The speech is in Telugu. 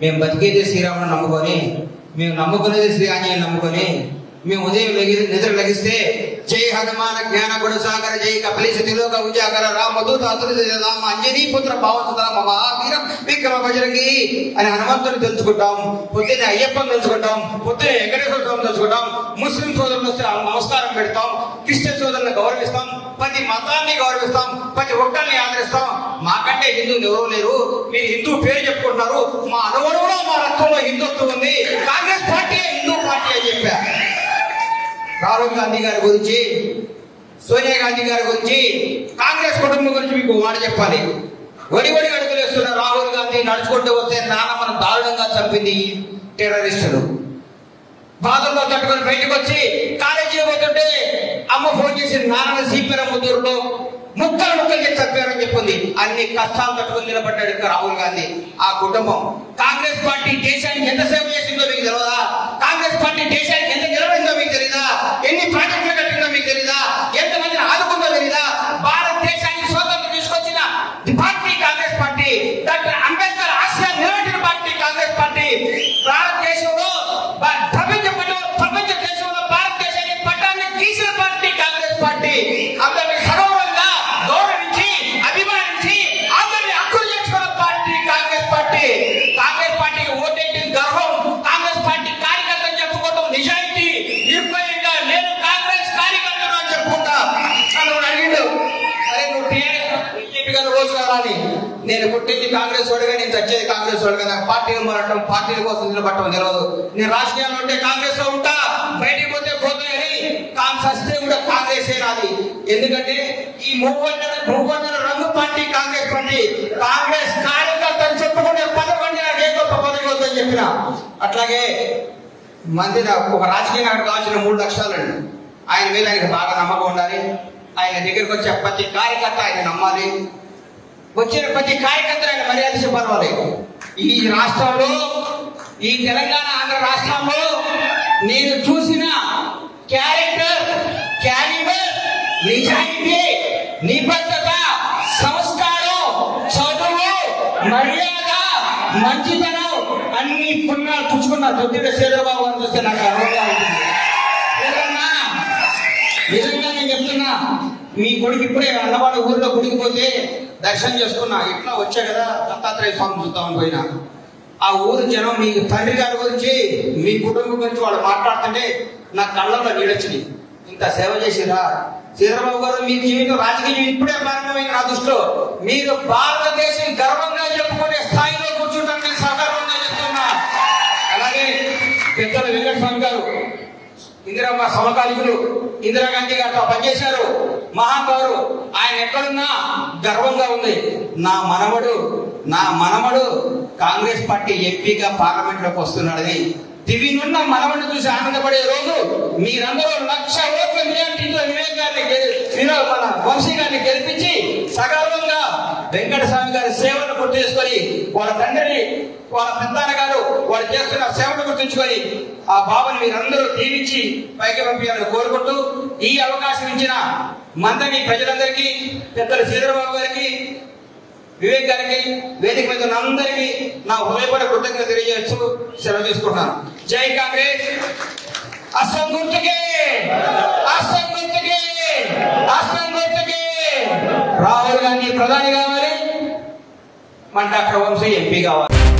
మేము బతికేది శ్రీరాముని నమ్ముకొని మేము నమ్ముకునేది శ్రీ ఆంజనేయుని నమ్ముకొని మేము ఉదయం లెగి నిద్ర లెగిస్తే జై హనుమాన జ్ఞాన గుణ సాగర జై కపలీశ తిలోక ఉజాగర రామ దూత అతులిత రామ అంజనీ పుత్ర భావసుత మహావీరం విక్రమ బజరంగి అని హనుమంతుని తెలుసుకుంటాం పొద్దున్నే అయ్యప్పని తెలుసుకుంటాం పొద్దున్నే వెంకటేశ్వర స్వామిని తెలుసుకుంటాం ముస్లిం సోదరులు వస్తే నమస్కారం పెడతాం క్రిస్టియన్ సోదరులను గౌరవిస్తాం ప్రతి మతాన్ని గౌరవిస్తాం ప్రతి ఒక్కరిని ఆదరిస్తాం మాకంటే హిందువులు ఎవరూ లేరు మీరు హిందూ పేరు చెప్పుకుంటున్నారు మా అనువడంలో మా రక్తంలో హిందుత్వం ఉంది కాంగ్రెస్ పార్టీ హిందూ పార్టీ అని చెప్పారు రాహుల్ గాంధీ గారి గురించి సోనియా గాంధీ గారి గురించి కాంగ్రెస్ కుటుంబం గురించి మీకు మాట చెప్పాలి వడి వడి అడుగులు వేస్తున్న రాహుల్ గాంధీ నడుచుకుంటూ వస్తే నానమ్మను దారుణంగా చంపింది ఈ టెర్రరిస్టులు బాధల్లో తట్టుకొని బయటకు వచ్చి కాలేజీ పోతుంటే అమ్మ ఫోన్ చేసి నాన్న సిపిఎం ముద్దూరులో ముక్కలు ముక్కలు చేసి చంపారని చెప్పింది అన్ని కష్టాలు తట్టుకొని నిలబడ్డాడు ఇక్కడ రాహుల్ గాంధీ ఆ కుటుంబం కాంగ్రెస్ పార్టీ దేశానికి ఎంత సేవ చేసిందో మీకు తెలియదా కాంగ్రెస్ పార్టీ దేశానికి ఎంత నిలబడిందో మీకు తెలియదా ఎన్ని ప్రాజెక్టులు కట్టిందో మీకు తెలియదా ఎంతమందిని ఆదుకుందో తెలియదా భారతదేశానికి స్వాతంత్రం తీసుకొచ్చిన party Congress party doctor Ambedkar ఆశయాలు నిలబెట్టిన పార్టీ కాంగ్రెస్ పార్టీ భారతదేశంలో బ- ప్రపంచ పటం- ప్రపంచ దేశంలో భారతదేశానికి పట్టాన్ని తీసిన పార్టీ కాంగ్రెస్ పార్టీ అందరినీ సగౌరవంగా గౌరవించి అభిమానించి అందరినీ హక్కులు చేసుకున్న పార్టీ కాంగ్రెస్ పార్టీ కాంగ్రెస్ పార్టీకి ఓటేటి గర్వం కాంగ్రెస్ పార్టీ కార్యకర్తలు చెప్పుకోవడం నిజాయితీ నిర్భయంగా నేను కాంగ్రెస్ కార్యకర్తను అని చెప్పుకుంటా నన్ను అడిగిండు అరే నువ్వు టీఆర్ఎస్ బీజేపీ గారు రోజు రావాలి నేను పుట్టింది కాంగ్రెస్ వాడుగా నేను చచ్చేది కాంగ్రెస్ వాడుగా నాకు పార్టీలు మారటం పార్టీల కోసం నిలబడటం తెలియదు నేను రాజకీయాల్లో ఉంటే కాంగ్రెస్ లో ఉంటా బయటికి పోతే పోతాయని కాంగ్రెస్ వస్తే కూడా కాంగ్రెస్ నాది ఎందుకంటే ఈ మూడున్నర మూడున్నర రంగు పార్టీ కాంగ్రెస్ పార్టీ కాంగ్రెస్ కార్యకర్తలు చెప్పుకునే పదకొండు నాకు ఏ గొప్ప పదవి వద్దని చెప్పిన అట్లాగే మంది నాకు ఒక రాజకీయ నాయకుడు కావాల్సిన మూడు లక్షలండి ఆయన మీద ఆయనకు బాగా నమ్మకం ఉండాలి ఆయన దగ్గరికి వచ్చే ప్రతి కార్యకర్త ఆయన నమ్మాలి వచ్చిన ప్రతి కార్యకర్త ఆయన మర్యాద చెప్పాలి ఈ రాష్ట్రంలో ఈ తెలంగాణ ఆంధ్ర రాష్ట్రంలో నేను చూసిన క్యారెక్టర్ క్యాలిబర్ నిజాయితీ నిబద్ధత సంస్కారం చదువు మర్యాద మంచితనం అన్ని పుణ్యాలు పుచ్చుకున్న దొడ్డిన చంద్రబాబు అని చూస్తే నాకు గర్వంగా ఉంటుంది ఏదన్నా నిజంగా నేను చెప్తున్నా మీ కొడుకు ఇప్పుడే అన్నవాడ ఊర్లో గుడికి పోతే దర్శనం చేసుకున్నా ఇట్లా వచ్చా కదా దత్తాత్రేయ స్వామి చూద్దామని పోయినా ఆ ఊరు జనం మీ తండ్రి గారి గురించి మీ కుటుంబం గురించి వాళ్ళు మాట్లాడుతుంటే నా కళ్ళలో నీడొచ్చింది ఇంత సేవ చేసిరా చంద్రబాబు గారు మీ జీవితం రాజకీయ జీవితం ఇప్పుడే ప్రారంభమైన నా దృష్టిలో మీరు భారతదేశం గర్వంగా చెప్పుకునే స్థాయిలో కూర్చుంటారని నేను సగర్వంగా చెప్తున్నా అలాగే పెద్దల వెంకట స్వామి గారు ఇందిరమ్మ సమకాలికులు ఇందిరాగాంధీ గారితో పనిచేశారు మహానుభావుడు ఆయన ఎక్కడున్నా గర్వంగా ఉంది నా మనవడు నా మనవడు కాంగ్రెస్ పార్టీ ఎంపీగా పార్లమెంట్ లోకి వస్తున్నాడని దివినున్న మనవడిని చూసి ఆనందపడే రోజు మీరందరూ లక్ష ఓట్ల మెజార్టీతో వివేక్ గారిని గెలి- వినోద్ మన వంశీ గారిని గెలిపించి సగర్వంగా వెంకట స్వామి గారి సేవను గుర్తు చేసుకొని వాళ్ళ తండ్రిని వాళ్ళ పెద్దాన్న గారు వాళ్ళు చేస్తున్న సేవను గుర్తుంచుకొని ఆ బాబుని మీరందరూ దీవించి పైకి పంపించాలని కోరుకుంటూ ఈ అవకాశం ఇచ్చిన మందని ప్రజలందరికీ పెద్దలు శ్రీధరబాబు గారికి వివేక్ గారికి వేదిక మీద ఉన్న అందరికీ నా హృదయపడ కృతజ్ఞత తెలియజేస్తూ సెలవు తీసుకుంటున్నాను జై కాంగ్రెస్ అస్సం గుర్తుకే అస్సం గుర్తుకే అస్సం గుర్తుకే రాహుల్ గాంధీ ప్రధాని కావాలి మన డాక్టర్ వంశీ ఎంపీ కావాలి